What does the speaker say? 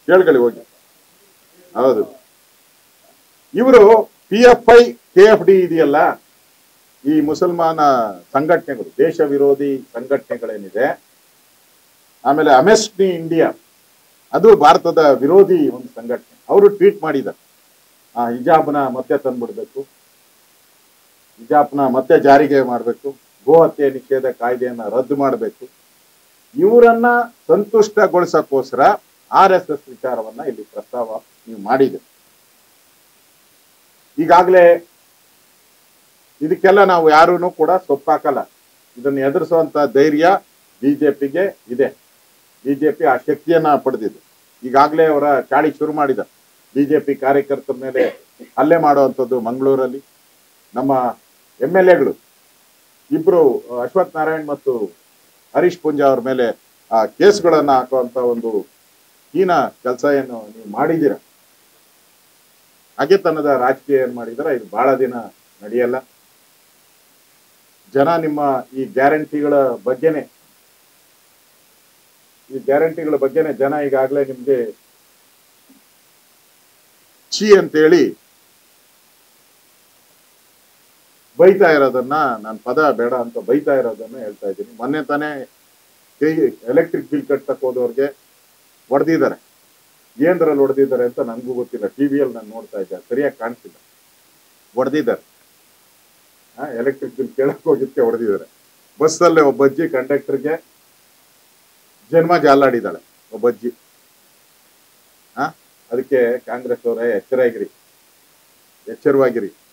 ಕೇಳ್ಕೊಳ್ಳಿ ಹೋಗಿ ಹೌದು ಇವರು P F I K F D ಇದೆಯಲ್ಲ ಈ ಮುಸಲ್ಮಾನ ಸಂಘಟನೆಗಳು ದೇಶ ವಿರೋಧಿ ಸಂಘಟನೆಗಳೇನಿದೆ ಆಮೇಲೆ ಅಮೆಸ್ನಿ ಇಂಡಿಯಾ ಅದು ಭಾರತದ ವಿರೋಧಿ ಒಂದು ಸಂಘಟನೆ ಅವರು ಟ್ವೀಟ್ ಮಾಡಿದ್ದಾರೆ ಆ ಹಿಜಾಬ್ನ ಮತ್ತೆ ತಂದ್ಬಿಡ್ಬೇಕು ಹಿಜಾಬ್ನ ಮತ್ತೆ ಜಾರಿಗೆ ಮಾಡಬೇಕು ಗೋ ಹತ್ಯೆ ನಿಷೇಧ ಕಾಯ್ದೆಯನ್ನ ರದ್ದು ಮಾಡಬೇಕು ಇವರನ್ನ ಸಂತುಷ್ಟಗೊಳಿಸಕ್ಕೋಸ್ಕರ ಆರ್ ಎಸ್ ಎಸ್ ವಿಚಾರವನ್ನ ಇಲ್ಲಿ ಪ್ರಸ್ತಾವ ನೀವು ಮಾಡಿದೆ ಈಗಾಗಲೇ ಇದಕ್ಕೆಲ್ಲ ನಾವು ಯಾರೂ ಕೂಡ ಸೊಪ್ಪಾಕಲ್ಲ ಇದನ್ನು ಎದುರಿಸುವಂತ ಧೈರ್ಯ ಬಿಜೆಪಿಗೆ ಇದೆ ಬಿಜೆಪಿ ಆ ಶಕ್ತಿಯನ್ನ ಪಡೆದಿದೆ ಈಗಾಗಲೇ ಅವರ ಚಾಳಿ ಶುರು ಮಾಡಿದ ಬಿಜೆಪಿ ಕಾರ್ಯಕರ್ತರ ಮೇಲೆ ಹಲ್ಲೆ ಮಾಡುವಂಥದ್ದು ಮಂಗಳೂರಲ್ಲಿ ನಮ್ಮ ಎಂ ಎಲ್ ಎಗಳು ಇಬ್ರು ಅಶ್ವಥ್ ನಾರಾಯಣ್ ಮತ್ತು ಹರೀಶ್ ಪುಂಜಾ ಅವ್ರ ಮೇಲೆ ಆ ಕೇಸ್ಗಳನ್ನ ಹಾಕುವಂತ ಒಂದು ಹೀನ ಕೆಲಸ ಏನು ನೀವು ಮಾಡಿದ್ದೀರ ಹಗೆತನದ ರಾಜಕೀಯ ಏನ್ ಮಾಡಿದಾರ ಇದು ಬಹಳ ದಿನ ನಡೆಯಲ್ಲ ಜನ ನಿಮ್ಮ ಈ ಗ್ಯಾರಂಟಿಗಳ ಬಗ್ಗೆನೆ ಈ ಗ್ಯಾರಂಟಿಗಳ ಬಗ್ಗೆನೆ ಜನ ಈಗಾಗಲೇ ನಿಮ್ಗೆ ಛೀ ಅಂತೇಳಿ ಬೈತಾ ಇರೋದನ್ನ ನಾನು ಪದ ಬೇಡ ಅಂತ ಬೈತಾ ಇರೋದನ್ನ ಹೇಳ್ತಾ ಇದ್ದೀನಿ ಮೊನ್ನೆ ತಾನೇ ಎಲೆಕ್ಟ್ರಿಕ್ ಬಿಲ್ ಕಟ್ಟಕ್ ಹೋದವ್ರಿಗೆ ಹೊಡೆದಿದ್ದಾರೆ ಏನ್ದ್ರಲ್ಲಿ ಹೊಡೆದಿದ್ದಾರೆ ಅಂತ ನನಗೂ ಗೊತ್ತಿಲ್ಲ ಟಿವಿಯಲ್ಲಿ ನಾನು ನೋಡ್ತಾ ಇದ್ದೆ ಸರಿಯಾಗಿ ಕಾಣಿಸಿಲ್ಲ ಹೊಡೆದಿದ್ದಾರೆ ಎಲೆಕ್ಟ್ರಿಕ್ ಬಿಲ್ ಕೇಳಕ್ ಹೋಗಿದ್ದಕ್ಕೆ ಹೊಡೆದಿದ್ದಾರೆ ಬಸ್ಸಲ್ಲೇ ಒಬ್ಬ ಅಜ್ಜಿ ಕಂಡಕ್ಟರ್ಗೆ ಜನ್ಮ ಜಾಲಾಡಿದ್ದಾಳೆ ಒಬ್ಬ ಅಜ್ಜಿ ಆ ಅದಕ್ಕೆ ಕಾಂಗ್ರೆಸ್ ಅವರೇ ಎಚ್ಚರಾಗಿರಿ ಎಚ್ಚರವಾಗಿರಿ